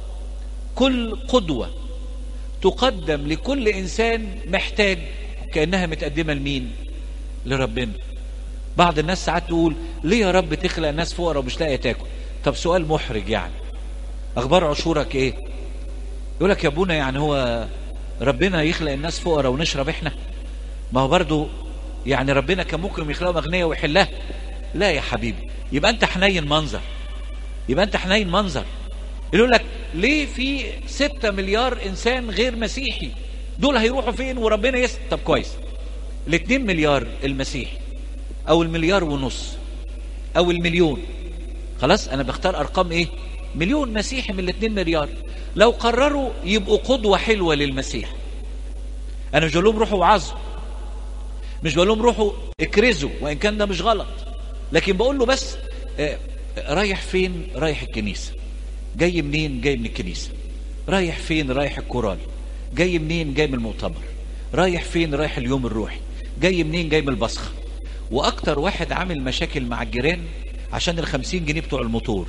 كل قدوة تقدم لكل إنسان محتاج كأنها متقدمة لمين لربنا بعض الناس ساعات تقول ليه يا رب تخلق الناس فقراء ومش لاقيه تاكل طب سؤال محرج يعني اخبار عشورك ايه يقول لك يا ابونا يعني هو ربنا يخلق الناس فقراء ونشرب احنا ما هو برضو يعني ربنا كان ممكن يخلقهم اغنياء ويحلها لا يا حبيبي يبقى انت حنين منظر يبقى انت حنين منظر يقول لك ليه في ستة مليار انسان غير مسيحي دول هيروحوا فين وربنا يس طب كويس الاتنين مليار المسيحي او المليار ونص او المليون خلاص انا بختار ارقام ايه مليون مسيحي من الاتنين مليار لو قرروا يبقوا قدوة حلوة للمسيح انا مش بقول لهم روحوا وعظوا مش بقول لهم روحوا اكرزوا وان كان ده مش غلط لكن بقول له بس آه رايح فين رايح الكنيسة جاي منين جاي من الكنيسة رايح فين رايح الكورال جاي منين جاي من المؤتمر رايح فين رايح اليوم الروحي جاي منين جاي من البصخة واكتر واحد عامل مشاكل مع الجيران عشان الخمسين جنيه بتوع الموتور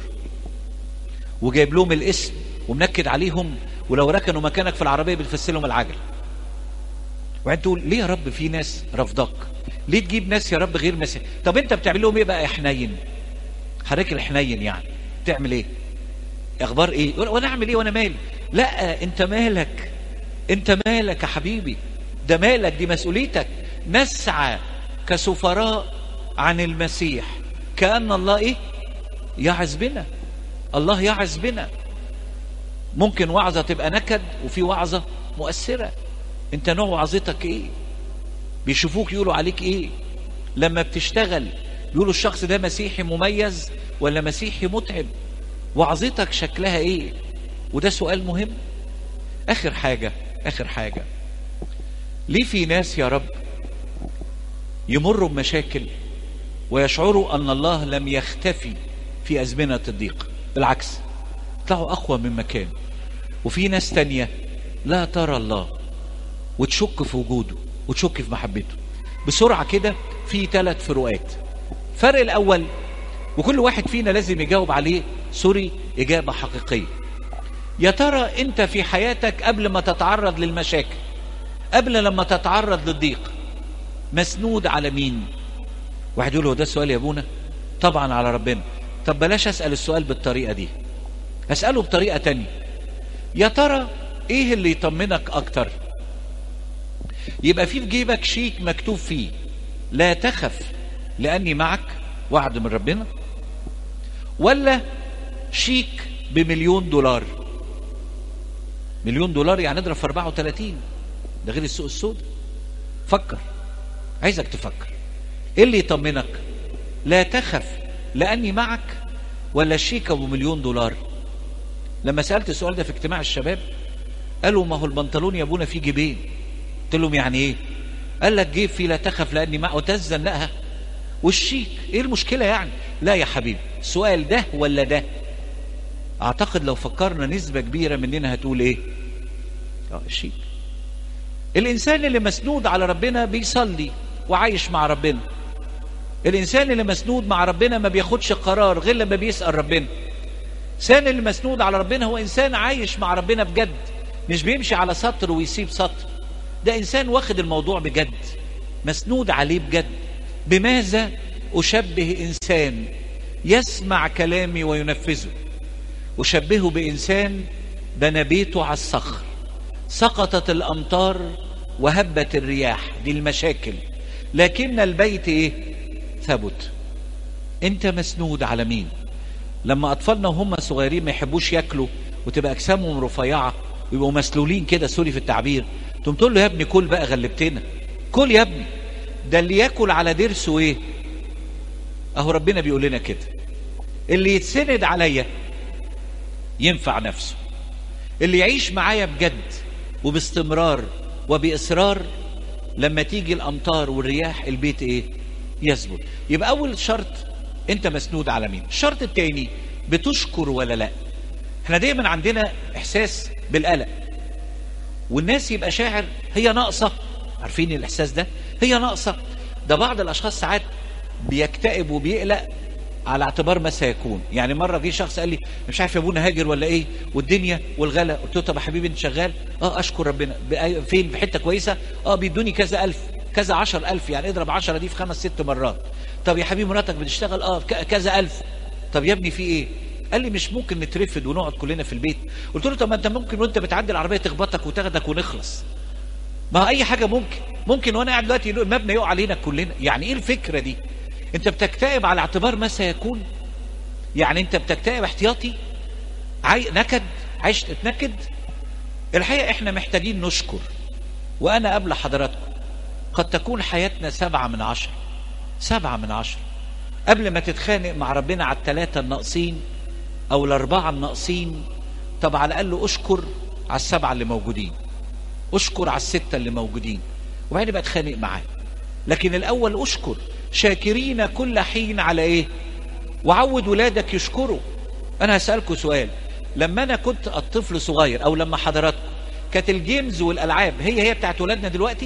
وجايب لهم الاسم ومنكد عليهم ولو ركنوا مكانك في العربية بتفسلهم العجل وبعدين تقول ليه يا رب في ناس رفضك ليه تجيب ناس يا رب غير مسيح طب انت بتعمل لهم ايه بقى يا حنين حضرتك الحنين يعني بتعمل ايه اخبار ايه وانا اعمل ايه وانا مالي لا انت مالك انت مالك يا حبيبي ده مالك دي مسؤوليتك نسعى كسفراء عن المسيح كأن الله ايه يعز بنا الله يعز بنا ممكن وعظة تبقى نكد وفي وعظة مؤثرة انت نوع وعظتك ايه بيشوفوك يقولوا عليك ايه لما بتشتغل يقولوا الشخص ده مسيحي مميز ولا مسيحي متعب وعظتك شكلها ايه وده سؤال مهم اخر حاجة اخر حاجة ليه في ناس يا رب يمروا بمشاكل ويشعروا ان الله لم يختفي في ازمنة الضيق بالعكس طلعوا اقوى من مكان وفي ناس تانية لا ترى الله وتشك في وجوده وتشك في محبته بسرعة كده في ثلاث فروقات فرق الاول وكل واحد فينا لازم يجاوب عليه سوري اجابة حقيقية يا ترى انت في حياتك قبل ما تتعرض للمشاكل قبل لما تتعرض للضيق مسنود على مين واحد يقول له ده السؤال يا ابونا طبعا على ربنا طب بلاش اسأل السؤال بالطريقة دي اسأله بطريقة تانية يا ترى ايه اللي يطمنك اكتر يبقى في في جيبك شيك مكتوب فيه لا تخف لاني معك وعد من ربنا ولا شيك بمليون دولار مليون دولار يعني اضرب في 34 ده غير السوق السوداء فكر عايزك تفكر ايه اللي يطمنك لا تخف لاني معك ولا شيك ابو مليون دولار لما سالت السؤال ده في اجتماع الشباب قالوا ما هو البنطلون يا ابونا فيه جيبين قلت لهم يعني ايه قال لك جيب فيه لا تخف لاني معك وتزنقها والشيك ايه المشكله يعني لا يا حبيبي السؤال ده ولا ده اعتقد لو فكرنا نسبه كبيره مننا هتقول ايه اه الشيك الانسان اللي مسنود على ربنا بيصلي وعايش مع ربنا الانسان اللي مسنود مع ربنا ما بياخدش قرار غير لما بيسال ربنا الانسان اللي مسنود على ربنا هو انسان عايش مع ربنا بجد مش بيمشي على سطر ويسيب سطر ده انسان واخد الموضوع بجد مسنود عليه بجد بماذا اشبه انسان يسمع كلامي وينفذه اشبهه بانسان بنى بيته على الصخر سقطت الامطار وهبت الرياح دي المشاكل لكن البيت ايه ثبت انت مسنود على مين لما اطفالنا وهم صغيرين ما يحبوش ياكلوا وتبقى اجسامهم رفيعه ويبقوا مسلولين كده سوري في التعبير تقوم تقول له يا ابني كل بقى غلبتنا كل يا ابني ده اللي ياكل على ضرسه ايه اهو ربنا بيقول لنا كده اللي يتسند عليا ينفع نفسه اللي يعيش معايا بجد وباستمرار وبإصرار لما تيجي الأمطار والرياح البيت إيه يثبت يبقى أول شرط أنت مسنود على مين الشرط التاني بتشكر ولا لا احنا دايما عندنا إحساس بالقلق والناس يبقى شاعر هي ناقصة عارفين الإحساس ده هي ناقصة ده بعض الأشخاص ساعات بيكتئب وبيقلق على اعتبار ما سيكون يعني مره جه شخص قال لي مش عارف يا ابونا هاجر ولا ايه والدنيا والغلا قلت له طب يا حبيبي انت شغال اه اشكر ربنا فين في حته كويسه اه بيدوني كذا الف كذا عشر الف يعني اضرب عشرة دي في خمس ست مرات طب يا حبيبي مراتك بتشتغل اه كذا الف طب يا ابني في ايه قال لي مش ممكن نترفد ونقعد كلنا في البيت قلت له طب ما انت ممكن وانت بتعدي العربيه تخبطك وتاخدك ونخلص ما اي حاجه ممكن ممكن وانا قاعد دلوقتي المبنى يقع علينا كلنا يعني ايه الفكره دي انت بتكتئب على اعتبار ما سيكون يعني انت بتكتئب احتياطي عاي... نكد عايش تتنكد الحقيقة احنا محتاجين نشكر وانا قبل حضراتكم قد تكون حياتنا سبعة من عشرة سبعة من عشرة قبل ما تتخانق مع ربنا على الثلاثة الناقصين او الاربعة الناقصين طب على الاقل اشكر على السبعة اللي موجودين اشكر على الستة اللي موجودين وبعدين بقى اتخانق معاه لكن الاول اشكر شاكرين كل حين على ايه وعود ولادك يشكروا انا هسألكم سؤال لما انا كنت الطفل صغير او لما حضراتكم كانت الجيمز والالعاب هي هي بتاعت ولادنا دلوقتي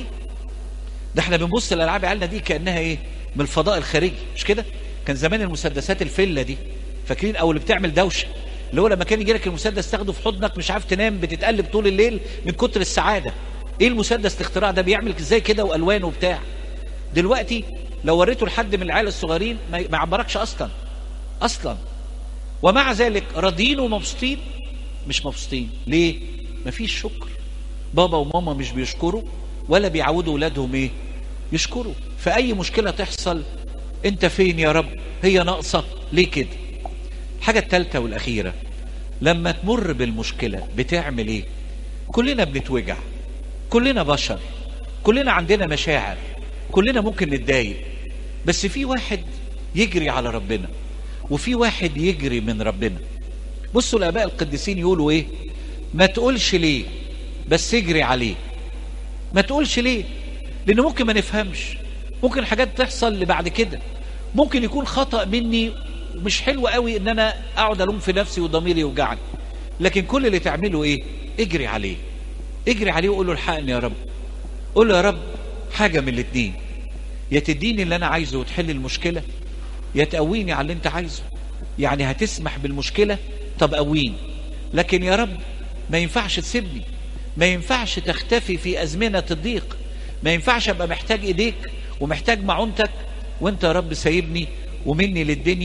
ده احنا بنبص الالعاب عيالنا دي كانها ايه من الفضاء الخارجي مش كده كان زمان المسدسات الفله دي فاكرين او اللي بتعمل دوشه اللي هو لما كان يجي لك المسدس تاخده في حضنك مش عارف تنام بتتقلب طول الليل من كتر السعاده ايه المسدس الاختراع ده بيعمل ازاي كده والوان وبتاع دلوقتي لو وريته لحد من العيال الصغيرين ما يعبركش اصلا اصلا ومع ذلك راضيين ومبسوطين مش مبسوطين ليه مفيش شكر بابا وماما مش بيشكروا ولا بيعودوا ولادهم ايه يشكروا فاي مشكله تحصل انت فين يا رب هي ناقصه ليه كده الحاجه الثالثه والاخيره لما تمر بالمشكله بتعمل ايه كلنا بنتوجع كلنا بشر كلنا عندنا مشاعر كلنا ممكن نتضايق بس في واحد يجري على ربنا وفي واحد يجري من ربنا بصوا الاباء القديسين يقولوا ايه ما تقولش ليه بس اجري عليه ما تقولش ليه لان ممكن ما نفهمش ممكن حاجات تحصل اللي بعد كده ممكن يكون خطأ مني مش حلو قوي ان انا اقعد الوم في نفسي وضميري يوجعني لكن كل اللي تعمله ايه اجري عليه اجري عليه وقول له الحقني يا رب قول له يا رب حاجة من الاتنين يا تديني اللي انا عايزه وتحل المشكلة يا تقويني على اللي انت عايزه يعني هتسمح بالمشكلة طب قويني لكن يا رب ما ينفعش تسيبني ما ينفعش تختفي في أزمنة الضيق ما ينفعش أبقى محتاج إيديك ومحتاج معونتك وانت يا رب سايبني ومني للدنيا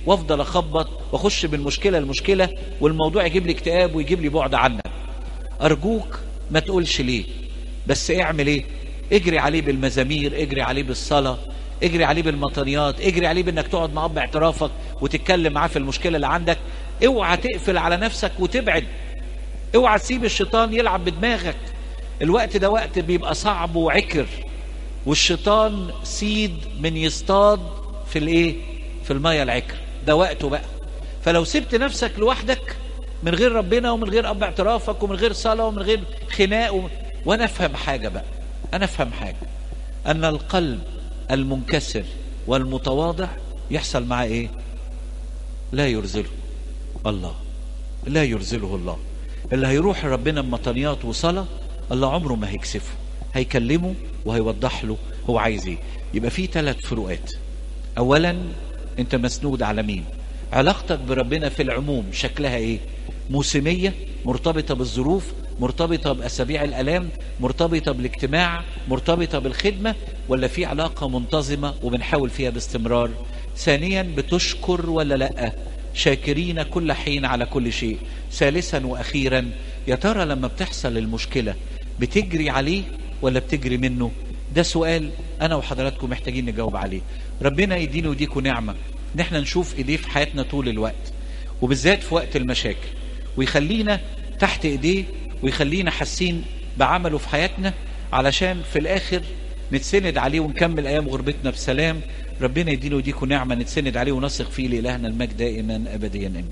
وافضل اخبط واخش من مشكله لمشكله والموضوع يجيب لي اكتئاب ويجيب لي بعد عنك ارجوك ما تقولش ليه بس اعمل ايه اجري عليه بالمزامير اجري عليه بالصلاه اجري عليه بالمطنيات اجري عليه بانك تقعد مع اب اعترافك وتتكلم معاه في المشكله اللي عندك اوعى تقفل على نفسك وتبعد اوعى تسيب الشيطان يلعب بدماغك الوقت ده وقت بيبقى صعب وعكر والشيطان سيد من يصطاد في الايه في الميه العكر ده وقته بقى فلو سبت نفسك لوحدك من غير ربنا ومن غير اب اعترافك ومن غير صلاه ومن غير خناق و... وانا افهم حاجه بقى انا افهم حاجه ان القلب المنكسر والمتواضع يحصل معاه ايه لا يرزله الله لا يرزله الله اللي هيروح ربنا بمطنيات وصلاه الله عمره ما هيكسفه هيكلمه وهيوضح له هو عايز ايه يبقى في ثلاث فروقات اولا انت مسنود على مين علاقتك بربنا في العموم شكلها ايه موسمية مرتبطة بالظروف مرتبطة بأسابيع الألام مرتبطة بالاجتماع مرتبطة بالخدمة ولا في علاقة منتظمة وبنحاول فيها باستمرار ثانيا بتشكر ولا لأ شاكرين كل حين على كل شيء ثالثا وأخيرا يا ترى لما بتحصل المشكلة بتجري عليه ولا بتجري منه ده سؤال أنا وحضراتكم محتاجين نجاوب عليه ربنا يديني ويديكم نعمة ان احنا نشوف ايديه في حياتنا طول الوقت وبالذات في وقت المشاكل ويخلينا تحت ايديه ويخلينا حاسين بعمله في حياتنا علشان في الاخر نتسند عليه ونكمل ايام غربتنا بسلام ربنا يدينا ويديكم نعمه نتسند عليه ونثق فيه لالهنا المجد دائما ابديا امين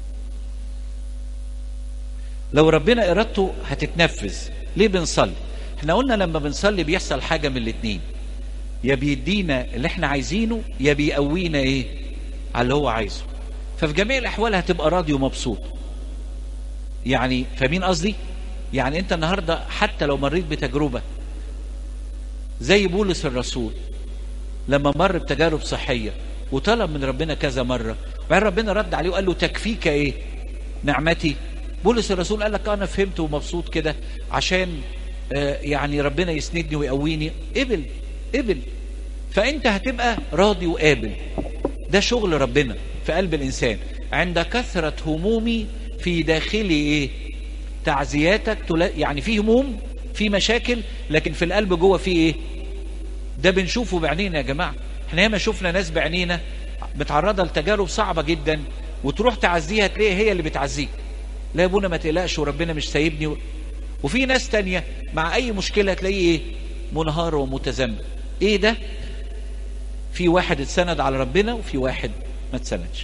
لو ربنا ارادته هتتنفذ ليه بنصلي احنا قلنا لما بنصلي بيحصل حاجه من الاتنين يا بيدينا اللي احنا عايزينه يا بيقوينا ايه على اللي هو عايزه ففي جميع الاحوال هتبقى راضي ومبسوط يعني فاهمين قصدي يعني انت النهارده حتى لو مريت بتجربه زي بولس الرسول لما مر بتجارب صحيه وطلب من ربنا كذا مره وبعدين ربنا رد عليه وقال له تكفيك ايه نعمتي بولس الرسول قال لك انا فهمت ومبسوط كده عشان آه يعني ربنا يسندني ويقويني قبل قبل فانت هتبقى راضي وقابل ده شغل ربنا في قلب الانسان عند كثرة همومي في داخلي ايه تعزياتك تلا... يعني في هموم في مشاكل لكن في القلب جوه في ايه ده بنشوفه بعينينا يا جماعة احنا ياما شفنا ناس بعينينا متعرضة لتجارب صعبة جدا وتروح تعزيها تلاقي هي اللي بتعزيك لا يا ابونا ما تقلقش وربنا مش سايبني و... وفي ناس تانية مع اي مشكلة تلاقيه ايه منهار ومتذمر ايه ده في واحد اتسند على ربنا وفي واحد ما اتسندش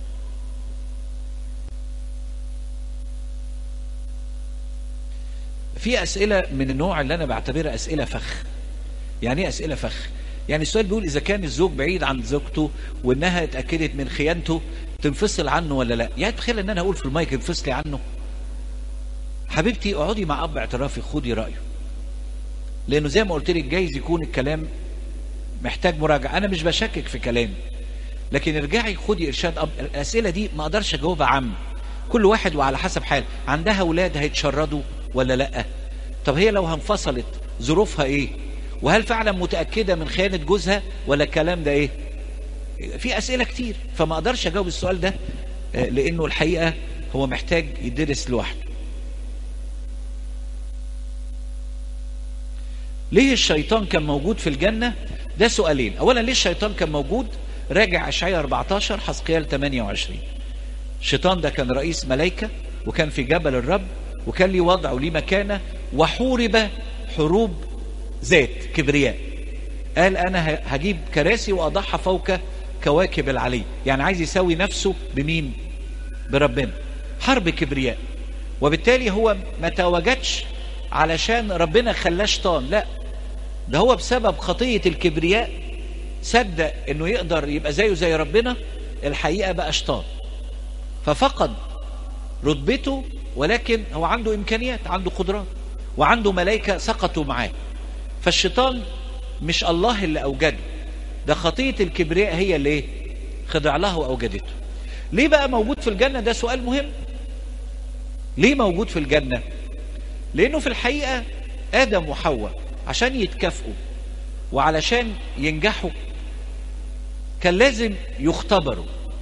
في اسئله من النوع اللي انا بعتبرها اسئله فخ يعني ايه اسئله فخ يعني السؤال بيقول اذا كان الزوج بعيد عن زوجته وانها اتاكدت من خيانته تنفصل عنه ولا لا يعني تخيل ان انا اقول في المايك انفصلي عنه حبيبتي اقعدي مع اب اعترافي خدي رايه لانه زي ما قلت لك جايز يكون الكلام محتاج مراجعه انا مش بشكك في كلامي لكن ارجعي خدي ارشاد اب الاسئله دي ما اقدرش اجاوبها عام كل واحد وعلى حسب حال عندها اولاد هيتشردوا ولا لا طب هي لو انفصلت ظروفها ايه وهل فعلا متاكده من خيانه جوزها ولا الكلام ده ايه في اسئله كتير فما اقدرش اجاوب السؤال ده لانه الحقيقه هو محتاج يدرس لوحده ليه الشيطان كان موجود في الجنة ده سؤالين اولا ليه الشيطان كان موجود راجع اشعياء 14 حسقيال 28 الشيطان ده كان رئيس ملائكة وكان في جبل الرب وكان ليه وضع وليه مكانة وحورب حروب ذات كبرياء قال انا هجيب كراسي واضعها فوق كواكب العلي يعني عايز يساوي نفسه بمين بربنا حرب كبرياء وبالتالي هو ما تواجدش علشان ربنا خلاه شيطان لا ده هو بسبب خطية الكبرياء صدق انه يقدر يبقى زيه زي ربنا الحقيقة بقى شيطان ففقد رتبته ولكن هو عنده امكانيات عنده قدرات وعنده ملائكة سقطوا معاه فالشيطان مش الله اللي اوجده ده خطية الكبرياء هي اللي ايه خضع له واوجدته ليه بقى موجود في الجنة ده سؤال مهم ليه موجود في الجنة لانه في الحقيقة ادم وحواء عشان يتكافئوا وعلشان ينجحوا كان لازم يختبروا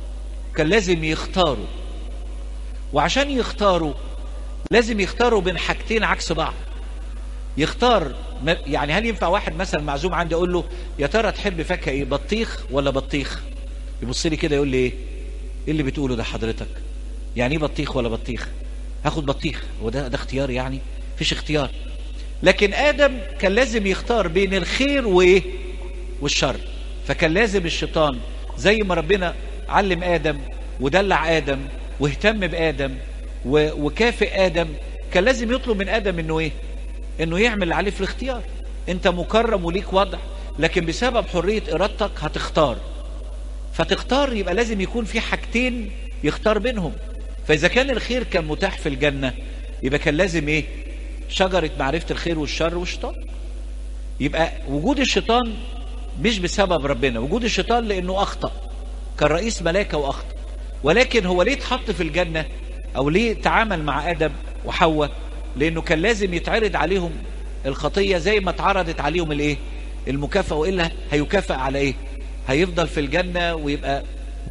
كان لازم يختاروا وعشان يختاروا لازم يختاروا بين حاجتين عكس بعض يختار يعني هل ينفع واحد مثلا معزوم عندي اقول له يا ترى تحب فاكهه ايه بطيخ ولا بطيخ يبص لي كده يقول لي ايه ايه اللي بتقوله ده حضرتك يعني ايه بطيخ ولا بطيخ هاخد بطيخ هو ده ده اختيار يعني فيش اختيار لكن ادم كان لازم يختار بين الخير وايه والشر فكان لازم الشيطان زي ما ربنا علم ادم ودلع ادم واهتم بادم وكافئ ادم كان لازم يطلب من ادم انه ايه انه يعمل اللي عليه في الاختيار انت مكرم وليك وضع لكن بسبب حرية ارادتك هتختار فتختار يبقى لازم يكون في حاجتين يختار بينهم فاذا كان الخير كان متاح في الجنة يبقى كان لازم ايه شجرة معرفة الخير والشر والشيطان يبقى وجود الشيطان مش بسبب ربنا وجود الشيطان لانه اخطأ كان رئيس ملاكة واخطأ ولكن هو ليه اتحط في الجنة او ليه تعامل مع ادم وحواء لانه كان لازم يتعرض عليهم الخطية زي ما اتعرضت عليهم الايه المكافأة والا هيكافئ على ايه هيفضل في الجنة ويبقى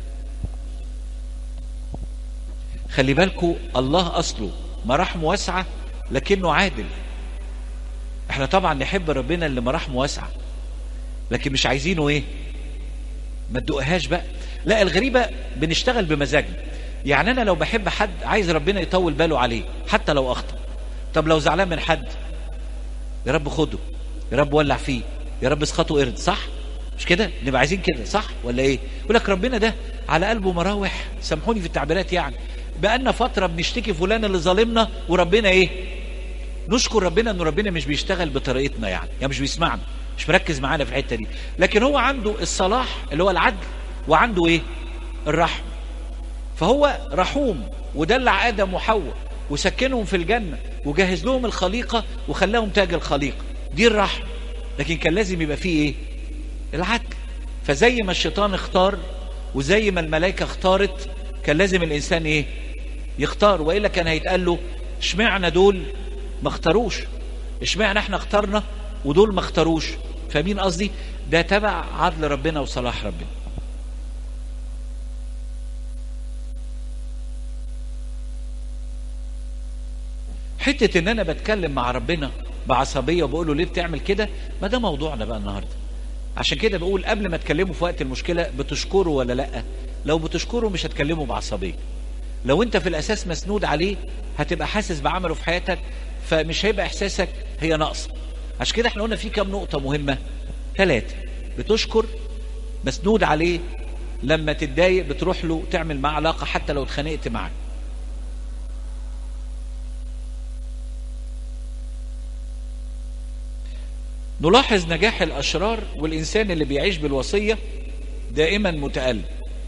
خلي بالكوا الله اصله مراحمه واسعة لكنه عادل احنا طبعا نحب ربنا اللي مراحمه واسعة لكن مش عايزينه ايه ما تدقهاش بقى لا الغريبة بنشتغل بمزاجنا يعني انا لو بحب حد عايز ربنا يطول باله عليه حتى لو اخطأ طب لو زعلان من حد يا رب خده يا رب ولع فيه يا رب اسخطه قرد صح مش كده نبقى عايزين كده صح ولا ايه يقول لك ربنا ده على قلبه مراوح سامحوني في التعبيرات يعني بقالنا فتره بنشتكي فلان اللي ظالمنا وربنا ايه نشكر ربنا ان ربنا مش بيشتغل بطريقتنا يعني يعني مش بيسمعنا مش مركز معانا في الحته دي لكن هو عنده الصلاح اللي هو العدل وعنده ايه الرحمه فهو رحوم ودلع ادم وحواء وسكنهم في الجنة وجهز لهم الخليقة وخلاهم تاج الخليقة دي الرحمة لكن كان لازم يبقى فيه ايه العدل فزي ما الشيطان اختار وزي ما الملائكة اختارت كان لازم الانسان ايه يختار وإلا كان هيتقال له اشمعنا دول ما اختاروش اشمعنا احنا اخترنا ودول ما اختاروش فمين قصدي ده تبع عدل ربنا وصلاح ربنا حتة ان انا بتكلم مع ربنا بعصبية وبقول له ليه بتعمل كده ما ده موضوعنا بقى النهاردة عشان كده بقول قبل ما تكلمه في وقت المشكلة بتشكره ولا لا لو بتشكره مش هتكلمه بعصبية لو انت في الاساس مسنود عليه هتبقى حاسس بعمله في حياتك فمش هيبقى احساسك هي ناقصة عشان كده احنا قلنا في كام نقطة مهمة ثلاثة بتشكر مسنود عليه لما تتضايق بتروح له تعمل معاه علاقة حتى لو اتخانقت معاه نلاحظ نجاح الأشرار والإنسان اللي بيعيش بالوصية دائما متألم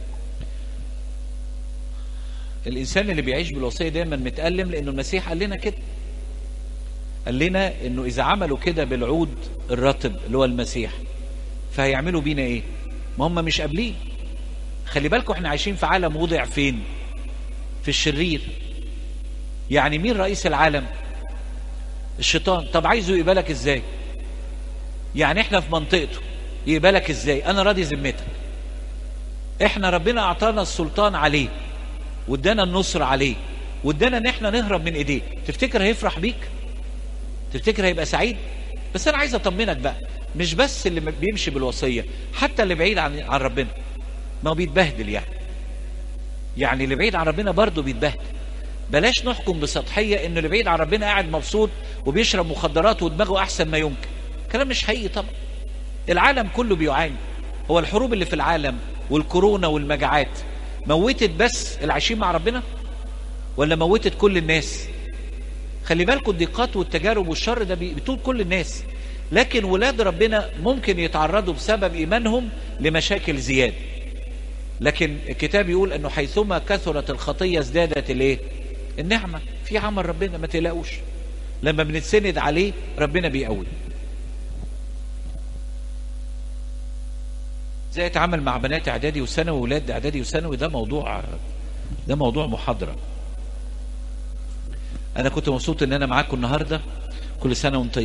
الإنسان اللي بيعيش بالوصية دائما متألم لأنه المسيح قال لنا كده قال لنا أنه إذا عملوا كده بالعود الرطب اللي هو المسيح فهيعملوا بينا إيه ما هم مش قابلين خلي بالكم احنا عايشين في عالم وضع فين في الشرير يعني مين رئيس العالم الشيطان طب عايزه يقبلك ازاي يعني احنا في منطقته يقبلك ازاي انا راضي ذمتك احنا ربنا اعطانا السلطان عليه وادانا النصر عليه وادانا ان احنا نهرب من ايديه تفتكر هيفرح بيك تفتكر هيبقى سعيد بس انا عايز اطمنك بقى مش بس اللي بيمشي بالوصية حتى اللي بعيد عن عن ربنا ما هو بيتبهدل يعني يعني اللي بعيد عن ربنا برضه بيتبهدل بلاش نحكم بسطحية ان اللي بعيد عن ربنا قاعد مبسوط وبيشرب مخدرات ودماغه احسن ما يمكن كلام مش حقيقي طبعا العالم كله بيعاني هو الحروب اللي في العالم والكورونا والمجاعات موتت بس اللي عايشين مع ربنا ولا موتت كل الناس خلي بالكم الضيقات والتجارب والشر ده بيطول كل الناس لكن ولاد ربنا ممكن يتعرضوا بسبب ايمانهم لمشاكل زياده لكن الكتاب يقول انه حيثما كثرت الخطيه ازدادت الايه النعمه في عمل ربنا ما تقلقوش لما بنتسند عليه ربنا بيقوي ازاي اتعامل مع بنات اعدادي وثانوي وولاد اعدادي وثانوي ده موضوع ده موضوع محاضره انا كنت مبسوط ان انا معاكم النهارده كل سنه وانتم